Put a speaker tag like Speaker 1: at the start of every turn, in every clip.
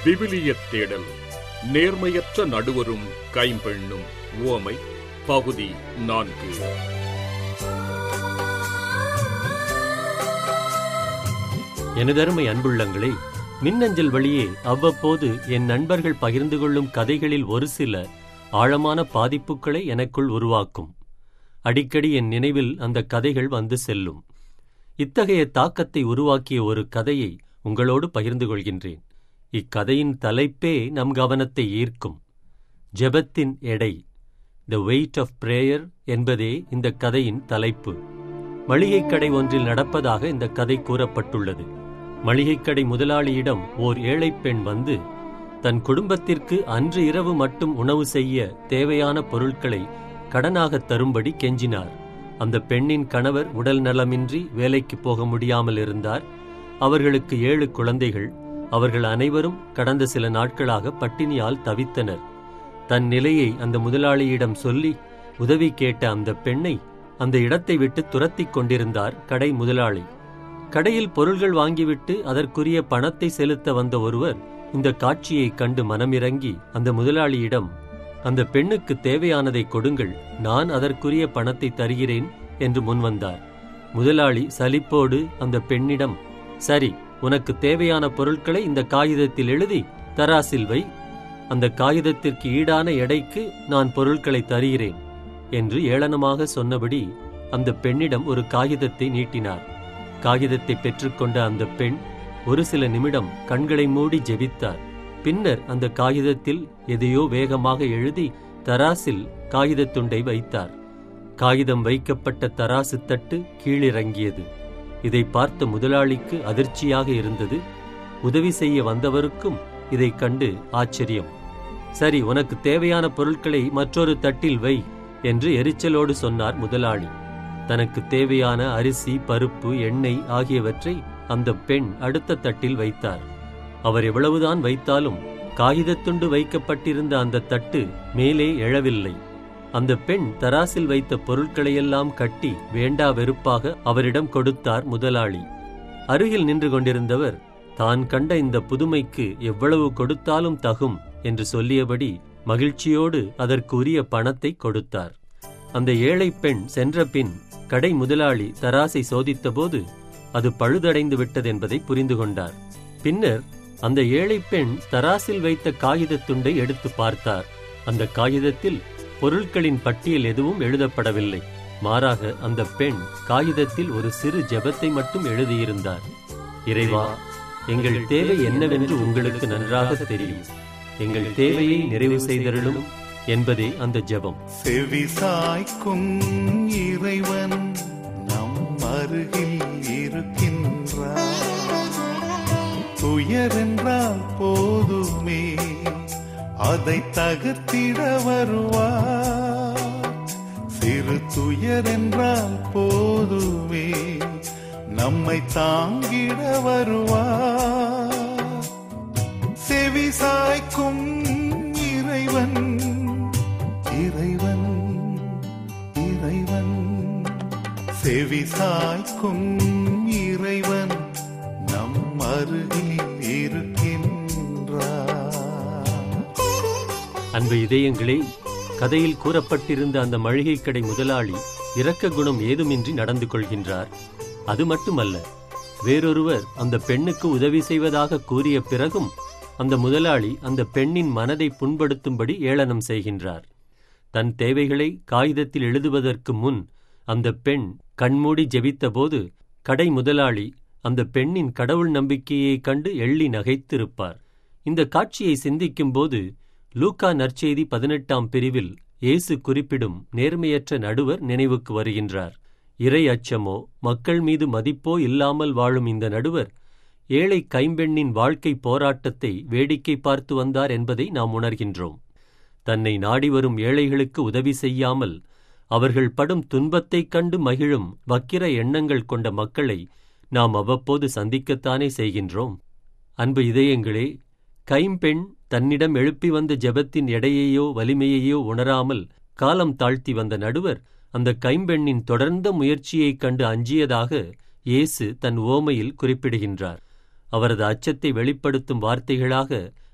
Speaker 1: விவிலியத் தேடல் நேர்மையற்ற நடுவரும் கைம்பெண்ணும் உவமை பகுதி நான்கு
Speaker 2: எனதருமை அன்புள்ளங்களே மின்னஞ்சல் வழியே அவ்வப்போது என் நண்பர்கள் பகிர்ந்து கொள்ளும் கதைகளில் ஒரு சில ஆழமான பாதிப்புகளை எனக்குள் உருவாக்கும் அடிக்கடி என் நினைவில் அந்த கதைகள் வந்து செல்லும் இத்தகைய தாக்கத்தை உருவாக்கிய ஒரு கதையை உங்களோடு பகிர்ந்து கொள்கின்றேன் இக்கதையின் தலைப்பே நம் கவனத்தை ஈர்க்கும் ஜெபத்தின் எடை த வெயிட் ஆஃப் பிரேயர் என்பதே இந்த கதையின் தலைப்பு மளிகைக் கடை ஒன்றில் நடப்பதாக இந்த கதை கூறப்பட்டுள்ளது மளிகைக் கடை முதலாளியிடம் ஓர் ஏழைப் பெண் வந்து தன் குடும்பத்திற்கு அன்று இரவு மட்டும் உணவு செய்ய தேவையான பொருட்களை கடனாகத் தரும்படி கெஞ்சினார் அந்த பெண்ணின் கணவர் உடல் நலமின்றி வேலைக்கு போக முடியாமல் இருந்தார் அவர்களுக்கு ஏழு குழந்தைகள் அவர்கள் அனைவரும் கடந்த சில நாட்களாக பட்டினியால் தவித்தனர் தன் நிலையை அந்த முதலாளியிடம் சொல்லி உதவி கேட்ட அந்த பெண்ணை அந்த இடத்தை விட்டு துரத்திக் கொண்டிருந்தார் கடை முதலாளி கடையில் பொருள்கள் வாங்கிவிட்டு அதற்குரிய பணத்தை செலுத்த வந்த ஒருவர் இந்த காட்சியை கண்டு மனமிறங்கி அந்த முதலாளியிடம் அந்த பெண்ணுக்கு தேவையானதை கொடுங்கள் நான் அதற்குரிய பணத்தை தருகிறேன் என்று முன்வந்தார் முதலாளி சலிப்போடு அந்த பெண்ணிடம் சரி உனக்கு தேவையான பொருட்களை இந்த காகிதத்தில் எழுதி தராசில் வை அந்த காகிதத்திற்கு ஈடான எடைக்கு நான் பொருட்களை தருகிறேன் என்று ஏளனமாக சொன்னபடி அந்த பெண்ணிடம் ஒரு காகிதத்தை நீட்டினார் காகிதத்தை பெற்றுக்கொண்ட அந்த பெண் ஒரு சில நிமிடம் கண்களை மூடி ஜெபித்தார் பின்னர் அந்த காகிதத்தில் எதையோ வேகமாக எழுதி தராசில் காகிதத் துண்டை வைத்தார் காகிதம் வைக்கப்பட்ட தராசு தட்டு கீழிறங்கியது இதை பார்த்த முதலாளிக்கு அதிர்ச்சியாக இருந்தது உதவி செய்ய வந்தவருக்கும் இதைக் கண்டு ஆச்சரியம் சரி உனக்கு தேவையான பொருட்களை மற்றொரு தட்டில் வை என்று எரிச்சலோடு சொன்னார் முதலாளி தனக்கு தேவையான அரிசி பருப்பு எண்ணெய் ஆகியவற்றை அந்த பெண் அடுத்த தட்டில் வைத்தார் அவர் எவ்வளவுதான் வைத்தாலும் காகிதத்துண்டு வைக்கப்பட்டிருந்த அந்த தட்டு மேலே எழவில்லை அந்த பெண் தராசில் வைத்த பொருட்களையெல்லாம் கட்டி வேண்டா வெறுப்பாக அவரிடம் கொடுத்தார் முதலாளி அருகில் நின்று கொண்டிருந்தவர் தான் கண்ட இந்த புதுமைக்கு எவ்வளவு கொடுத்தாலும் தகும் என்று சொல்லியபடி மகிழ்ச்சியோடு அதற்கு உரிய பணத்தை கொடுத்தார் அந்த ஏழை பெண் சென்ற பின் கடை முதலாளி தராசை சோதித்தபோது அது பழுதடைந்து விட்டது என்பதை புரிந்து கொண்டார் பின்னர் அந்த ஏழை பெண் தராசில் வைத்த காகிதத் துண்டை எடுத்து பார்த்தார் அந்த காகிதத்தில் பொருட்களின் பட்டியல் எதுவும் எழுதப்படவில்லை மாறாக அந்த பெண் காகிதத்தில் ஒரு சிறு ஜெபத்தை மட்டும் எழுதியிருந்தார் இறைவா எங்கள் தேவை என்னவென்று உங்களுக்கு நன்றாக தெரியும் எங்கள் தேவையை நிறைவு செய்தருளும் என்பதே அந்த ஜெபம்
Speaker 3: செவி சாய்க்கும் இறைவன் நம் அருகில் இருக்கின்றார் துயரென்றால் போதுமே அதை தகர்த்திட வருவார் சிறு துயரென்றால் போதுமே நம்மை தாங்கிட வருவார் செவி சாய்க்கும் இறைவன் இறைவன் இறைவன் செவி சாய்க்கும் இறைவன் நம் அருகில் இருக்கின்றார்
Speaker 2: அன்பு இதயங்களே கதையில் கூறப்பட்டிருந்த அந்த மளிகை கடை முதலாளி இரக்க குணம் ஏதுமின்றி நடந்து கொள்கின்றார் அது மட்டுமல்ல வேறொருவர் அந்த பெண்ணுக்கு உதவி செய்வதாக கூறிய பிறகும் அந்த முதலாளி அந்த பெண்ணின் மனதை புண்படுத்தும்படி ஏளனம் செய்கின்றார் தன் தேவைகளை காகிதத்தில் எழுதுவதற்கு முன் அந்த பெண் கண்மூடி ஜெபித்தபோது கடை முதலாளி அந்த பெண்ணின் கடவுள் நம்பிக்கையைக் கண்டு எள்ளி நகைத்திருப்பார் இந்த காட்சியை சிந்திக்கும்போது லூக்கா நற்செய்தி பதினெட்டாம் பிரிவில் இயேசு குறிப்பிடும் நேர்மையற்ற நடுவர் நினைவுக்கு வருகின்றார் இறை அச்சமோ மக்கள் மீது மதிப்போ இல்லாமல் வாழும் இந்த நடுவர் ஏழை கைம்பெண்ணின் வாழ்க்கை போராட்டத்தை வேடிக்கை பார்த்து வந்தார் என்பதை நாம் உணர்கின்றோம் தன்னை நாடி வரும் ஏழைகளுக்கு உதவி செய்யாமல் அவர்கள் படும் துன்பத்தைக் கண்டு மகிழும் வக்கிர எண்ணங்கள் கொண்ட மக்களை நாம் அவ்வப்போது சந்திக்கத்தானே செய்கின்றோம் அன்பு இதயங்களே கைம்பெண் தன்னிடம் எழுப்பி வந்த ஜெபத்தின் எடையையோ வலிமையையோ உணராமல் காலம் தாழ்த்தி வந்த நடுவர் அந்த கைம்பெண்ணின் தொடர்ந்த முயற்சியைக் கண்டு அஞ்சியதாக இயேசு தன் ஓமையில் குறிப்பிடுகின்றார் அவரது அச்சத்தை வெளிப்படுத்தும் வார்த்தைகளாக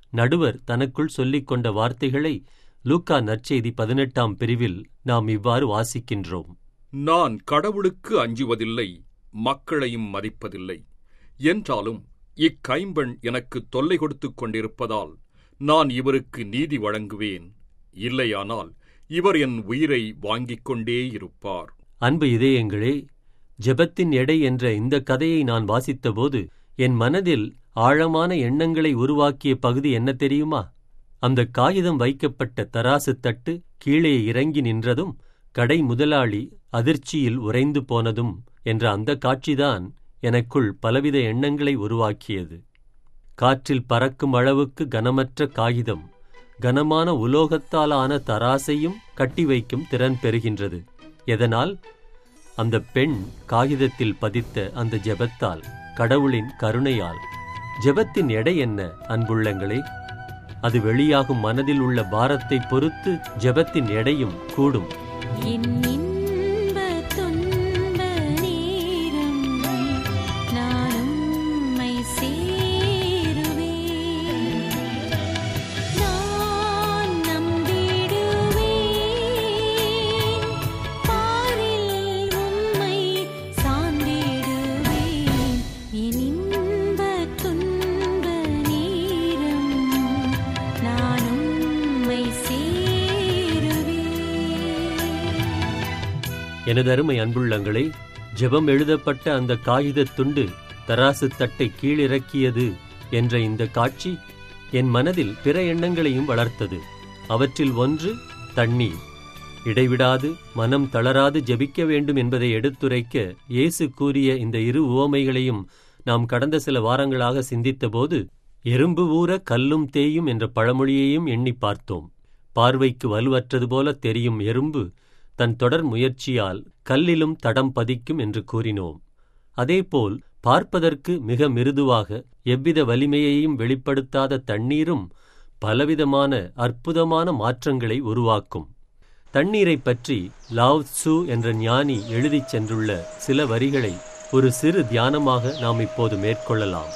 Speaker 2: நடுவர் தனக்குள் சொல்லிக் கொண்ட வார்த்தைகளை லூக்கா நற்செய்தி பதினெட்டாம் பிரிவில் நாம் இவ்வாறு வாசிக்கின்றோம்
Speaker 1: நான் கடவுளுக்கு அஞ்சுவதில்லை மக்களையும் மதிப்பதில்லை என்றாலும் இக்கைம்பெண் எனக்கு தொல்லை கொடுத்துக் கொண்டிருப்பதால் நான் இவருக்கு நீதி வழங்குவேன் இல்லையானால் இவர் என் உயிரை வாங்கிக் கொண்டே இருப்பார்
Speaker 2: அன்பு இதயங்களே ஜெபத்தின் எடை என்ற இந்த கதையை நான் வாசித்தபோது என் மனதில் ஆழமான எண்ணங்களை உருவாக்கிய பகுதி என்ன தெரியுமா அந்த காகிதம் வைக்கப்பட்ட தராசு தட்டு கீழே இறங்கி நின்றதும் கடை முதலாளி அதிர்ச்சியில் உறைந்து போனதும் என்ற அந்த காட்சிதான் எனக்குள் பலவித எண்ணங்களை உருவாக்கியது காற்றில் பறக்கும் அளவுக்கு கனமற்ற காகிதம் கனமான உலோகத்தாலான தராசையும் கட்டி வைக்கும் திறன் பெறுகின்றது எதனால் அந்த பெண் காகிதத்தில் பதித்த அந்த ஜெபத்தால் கடவுளின் கருணையால் ஜெபத்தின் எடை என்ன அன்புள்ளங்களே அது வெளியாகும் மனதில் உள்ள பாரத்தை பொறுத்து ஜெபத்தின் எடையும் கூடும்
Speaker 4: என் இன்ப துன்ப நேரம் நான் உம்மை சேருவேன் நான் நம்பிடுவேன் பாரில் உம்மை சார்ந்திடுவேன் என் இன்ப துன்ப நேரம் நான் உம்மை சேருவேன்
Speaker 2: எனது அருமை அன்புள்ளங்களே ஜெபம் எழுதப்பட்ட அந்த காகிதத் துண்டு தராசு தட்டை கீழிறக்கியது என்ற இந்த காட்சி என் மனதில் பிற எண்ணங்களையும் வளர்த்தது அவற்றில் ஒன்று தண்ணீர் இடைவிடாது மனம் தளராது ஜெபிக்க வேண்டும் என்பதை எடுத்துரைக்க இயேசு கூறிய இந்த இரு உவமைகளையும் நாம் கடந்த சில வாரங்களாக சிந்தித்தபோது எறும்பு ஊற கல்லும் தேயும் என்ற பழமொழியையும் எண்ணி பார்த்தோம் பார்வைக்கு வலுவற்றது போல தெரியும் எறும்பு தன் தொடர் முயற்சியால் கல்லிலும் தடம் பதிக்கும் என்று கூறினோம் அதேபோல் பார்ப்பதற்கு மிக மிருதுவாக எவ்வித வலிமையையும் வெளிப்படுத்தாத தண்ணீரும் பலவிதமான அற்புதமான மாற்றங்களை உருவாக்கும் தண்ணீரைப் பற்றி லாவ் சு என்ற ஞானி எழுதிச் சென்றுள்ள சில வரிகளை ஒரு சிறு தியானமாக நாம் இப்போது மேற்கொள்ளலாம்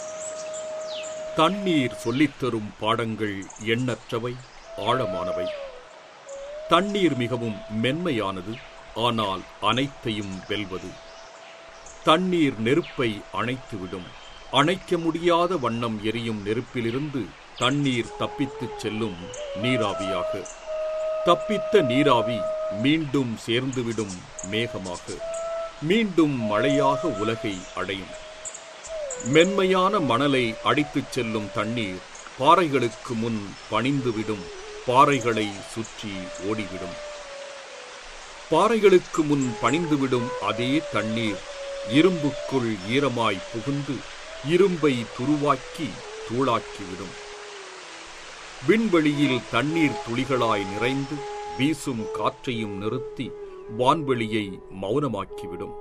Speaker 1: தண்ணீர் சொல்லித்தரும் பாடங்கள் எண்ணற்றவை ஆழமானவை தண்ணீர் மிகவும் மென்மையானது ஆனால் அனைத்தையும் வெல்வது தண்ணீர் நெருப்பை அணைத்துவிடும் அணைக்க முடியாத வண்ணம் எரியும் நெருப்பிலிருந்து தண்ணீர் தப்பித்துச் செல்லும் நீராவியாக தப்பித்த நீராவி மீண்டும் சேர்ந்துவிடும் மேகமாக மீண்டும் மழையாக உலகை அடையும் மென்மையான மணலை அடித்துச் செல்லும் தண்ணீர் பாறைகளுக்கு முன் பணிந்துவிடும் பாறைகளை சுற்றி ஓடிவிடும் பாறைகளுக்கு முன் பணிந்துவிடும் அதே தண்ணீர் இரும்புக்குள் ஈரமாய் புகுந்து இரும்பை துருவாக்கி தூளாக்கிவிடும் விண்வெளியில் தண்ணீர் துளிகளாய் நிறைந்து வீசும் காற்றையும் நிறுத்தி வான்வெளியை மௌனமாக்கிவிடும்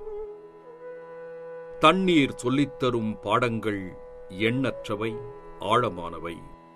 Speaker 1: தண்ணீர் சொல்லித்தரும் பாடங்கள் எண்ணற்றவை ஆழமானவை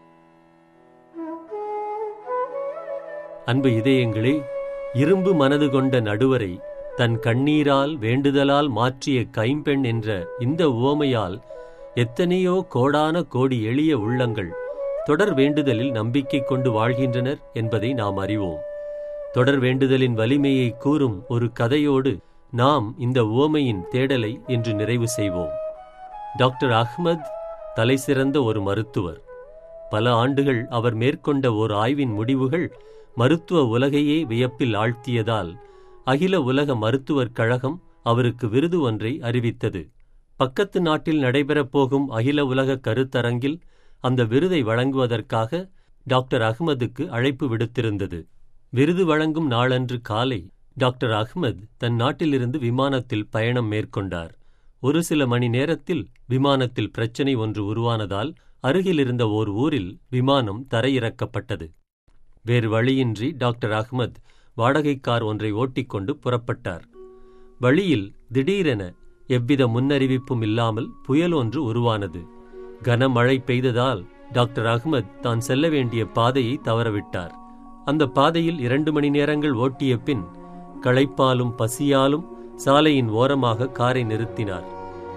Speaker 2: அன்பு இதயங்களே இரும்பு மனது கொண்ட நடுவரை தன் கண்ணீரால் வேண்டுதலால் மாற்றிய கைம்பெண் என்ற இந்த உவமையால் எத்தனையோ கோடான கோடி எளிய உள்ளங்கள் தொடர் வேண்டுதலில் நம்பிக்கை கொண்டு வாழ்கின்றனர் என்பதை நாம் அறிவோம் தொடர் வேண்டுதலின் வலிமையை கூறும் ஒரு கதையோடு நாம் இந்த உவமையின் தேடலை இன்று நிறைவு செய்வோம் டாக்டர் அஹ்மத் தலைசிறந்த ஒரு மருத்துவர் பல ஆண்டுகள் அவர் மேற்கொண்ட ஓர் ஆய்வின் முடிவுகள் மருத்துவ உலகையே வியப்பில் ஆழ்த்தியதால் அகில உலக மருத்துவர் கழகம் அவருக்கு விருது ஒன்றை அறிவித்தது பக்கத்து நாட்டில் நடைபெறப் போகும் அகில உலக கருத்தரங்கில் அந்த விருதை வழங்குவதற்காக டாக்டர் அஹ்மதுக்கு அழைப்பு விடுத்திருந்தது விருது வழங்கும் நாளன்று காலை டாக்டர் அஹ்மத் தன் நாட்டிலிருந்து விமானத்தில் பயணம் மேற்கொண்டார் ஒரு சில மணி நேரத்தில் விமானத்தில் பிரச்சனை ஒன்று உருவானதால் அருகிலிருந்த ஓர் ஊரில் விமானம் தரையிறக்கப்பட்டது வேறு வழியின்றி டாக்டர் அஹ்மத் வாடகை கார் ஒன்றை ஓட்டிக்கொண்டு புறப்பட்டார் வழியில் திடீரென எவ்வித முன்னறிவிப்பும் இல்லாமல் புயல் ஒன்று உருவானது கனமழை பெய்ததால் டாக்டர் அஹ்மத் தான் செல்ல வேண்டிய பாதையை தவறவிட்டார் அந்த பாதையில் இரண்டு மணி நேரங்கள் ஓட்டிய பின் களைப்பாலும் பசியாலும் சாலையின் ஓரமாக காரை நிறுத்தினார்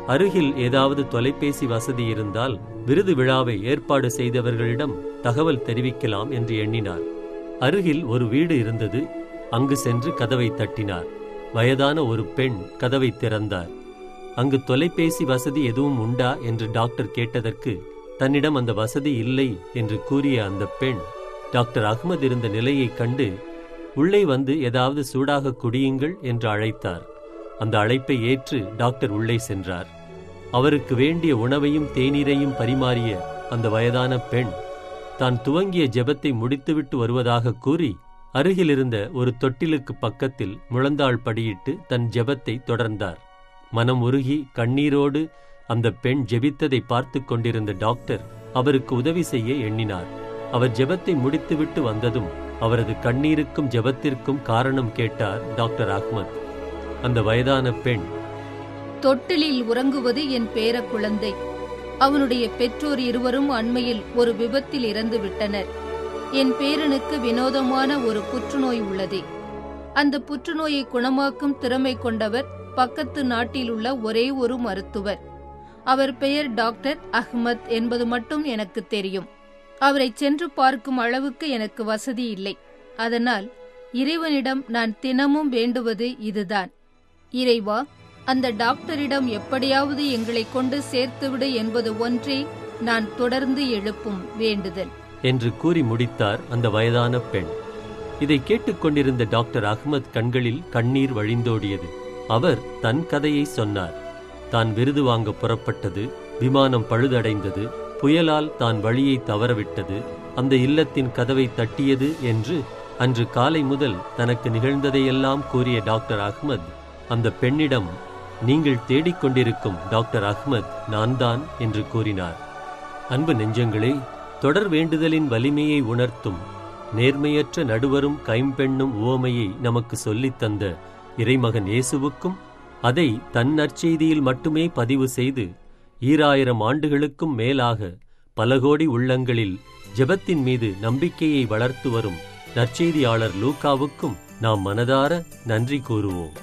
Speaker 2: அருகில் ஏதாவது தொலைபேசி வசதி இருந்தால் விருது விழாவை ஏற்பாடு செய்தவர்களிடம் தகவல் தெரிவிக்கலாம் என்று எண்ணினார் அருகில் ஒரு வீடு இருந்தது அங்கு சென்று கதவை தட்டினார் வயதான ஒரு பெண் கதவை திறந்தார் அங்கு தொலைபேசி வசதி எதுவும் உண்டா என்று டாக்டர் கேட்டதற்கு தன்னிடம் அந்த வசதி இல்லை என்று கூறிய அந்த பெண் டாக்டர் அகமது இருந்த நிலையைக் கண்டு உள்ளே வந்து ஏதாவது சூடாக குடியுங்கள் என்று அழைத்தார் அந்த அழைப்பை ஏற்று டாக்டர் உள்ளே சென்றார் அவருக்கு வேண்டிய உணவையும் தேநீரையும் பரிமாறிய அந்த வயதான பெண் தான் துவங்கிய ஜெபத்தை முடித்துவிட்டு வருவதாக கூறி அருகிலிருந்த ஒரு தொட்டிலுக்கு பக்கத்தில் முழந்தாள் படியிட்டு தன் ஜெபத்தை தொடர்ந்தார் மனம் உருகி கண்ணீரோடு அந்த பெண் ஜெபித்ததை பார்த்து கொண்டிருந்த டாக்டர் அவருக்கு உதவி செய்ய எண்ணினார் அவர் ஜெபத்தை முடித்துவிட்டு வந்ததும் அவரது கண்ணீருக்கும் ஜெபத்திற்கும் காரணம் கேட்டார் டாக்டர் அஹ்மத் அந்த வயதான பெண்
Speaker 5: தொட்டிலில் உறங்குவது என் பேர குழந்தை அவனுடைய பெற்றோர் இருவரும் அண்மையில் ஒரு விபத்தில் இறந்து விட்டனர் என் பேரனுக்கு வினோதமான ஒரு புற்றுநோய் உள்ளது அந்த புற்றுநோயை குணமாக்கும் திறமை கொண்டவர் பக்கத்து நாட்டில் உள்ள ஒரே ஒரு மருத்துவர் அவர் பெயர் டாக்டர் அஹ்மத் என்பது மட்டும் எனக்கு தெரியும் அவரை சென்று பார்க்கும் அளவுக்கு எனக்கு வசதி இல்லை அதனால் இறைவனிடம் நான் தினமும் வேண்டுவது இதுதான் இறைவா அந்த டாக்டரிடம் எப்படியாவது எங்களை கொண்டு சேர்த்துவிடு என்பது ஒன்றே நான் தொடர்ந்து எழுப்பும் வேண்டுதல்
Speaker 2: என்று கூறி முடித்தார் அந்த வயதான பெண் இதை கேட்டுக்கொண்டிருந்த டாக்டர் அகமத் கண்களில் கண்ணீர் வழிந்தோடியது அவர் தன் கதையை சொன்னார் தான் விருது வாங்க புறப்பட்டது விமானம் பழுதடைந்தது புயலால் தான் வழியை தவறவிட்டது அந்த இல்லத்தின் கதவை தட்டியது என்று அன்று காலை முதல் தனக்கு நிகழ்ந்ததையெல்லாம் கூறிய டாக்டர் அகமத் அந்த பெண்ணிடம் நீங்கள் தேடிக்கொண்டிருக்கும் டாக்டர் அகமத் நான்தான் என்று கூறினார் அன்பு நெஞ்சங்களே தொடர் வேண்டுதலின் வலிமையை உணர்த்தும் நேர்மையற்ற நடுவரும் கைம்பெண்ணும் உவமையை நமக்கு சொல்லித் தந்த இறைமகன் இயேசுவுக்கும் அதை தன் நற்செய்தியில் மட்டுமே பதிவு செய்து ஈராயிரம் ஆண்டுகளுக்கும் மேலாக பல கோடி உள்ளங்களில் ஜெபத்தின் மீது நம்பிக்கையை வளர்த்து வரும் நற்செய்தியாளர் லூக்காவுக்கும் நாம் மனதார நன்றி கூறுவோம்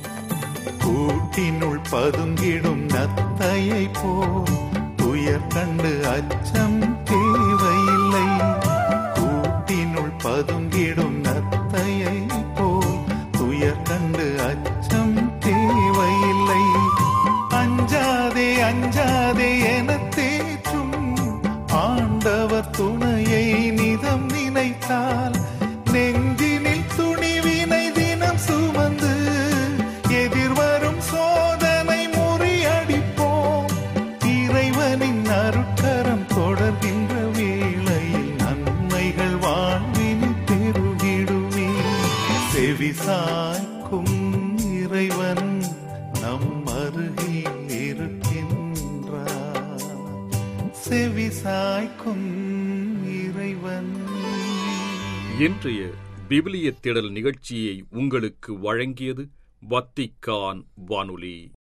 Speaker 3: கூட்டினுள் பதுங்கிடும் நத்தையை போல் துயர் கண்டு அச்சம் தேவையில்லை கூட்டினுள் பதுங்கிடும் நத்தையை போல் துயர் கண்டு அச்சம் தேவையில்லை அஞ்சாதே அஞ்சாதே என தேற்றும் ஆண்டவர் துணையை நிதம் நினைத்தால் நெஞ்சினில் துணிவினை தினம் சுமந்து எதிர்வரும் சோதனை முறியடிப்போம் இறைவனின் அருட்கரம் தொடர்கின்ற வேளையில் நன்மைகள் வாழ்வின் பெருகிடுமே செவிசாய்க்கும் இறைவன் நம் அருகில் இருக்கின்றார் செவிசாய்க்கும் இறைவன்
Speaker 1: இன்றைய விவிலிய தேடல் நிகழ்ச்சியை உங்களுக்கு வழங்கியது வத்திக்கான் வானொலி